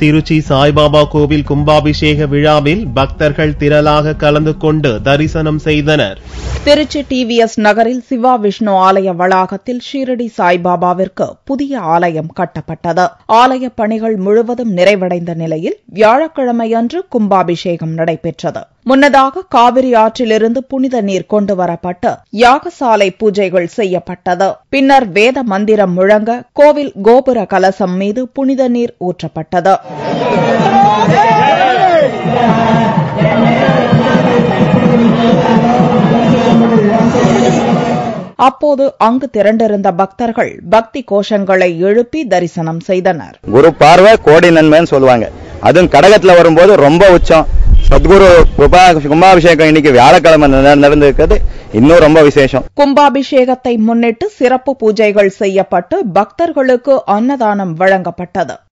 திருச்சி சாய்பாபா கோவில் கும்பாபிஷேக விழாவில் பக்தர்கள் திரளாக கலந்து கொண்டு தரிசனம் செய்தனர் திருச்சி டிவிஎஸ் நகரில் சிவா விஷ்ணு ஆலய வளாகத்தில் ஷீரடி சாய்பாபாவிற்கு புதிய ஆலயம் கட்டப்பட்டது ஆலய பணிகள் முழுவதும் நிறைவடைந்த நிலையில் வியாழக்கிழமையன்று கும்பாபிஷேகம் நடைபெற்றது முன்னதாக காவிரி ஆற்றிலிருந்து புனித நீர் கொண்டு வரப்பட்டு யாகசாலை பூஜைகள் செய்யப்பட்டது பின்னர் வேத மந்திரம் முழங்க கோவில் கோபுர கலசம் மீது புனித நீர் ஊற்றப்பட்டது அப்போது அங்கு திரண்டிருந்த பக்தர்கள் பக்தி கோஷங்களை எழுப்பி தரிசனம் செய்தனர் குரு பார்வை கோடி நன்மைன்னு சொல்லுவாங்க அதுவும் கடகத்துல வரும்போது ரொம்ப உச்சம் சத்குரு குபா கும்பாபிஷேகம் இன்னைக்கு வியாழக்கிழமை நட- நடந்திருக்கிறது இன்னும் ரொம்ப விசேஷம் கும்பாபிஷேகத்தை முன்னிட்டு சிறப்பு பூஜைகள் செய்யப்பட்டு பக்தர்களுக்கு அன்னதானம் வழங்கப்பட்டது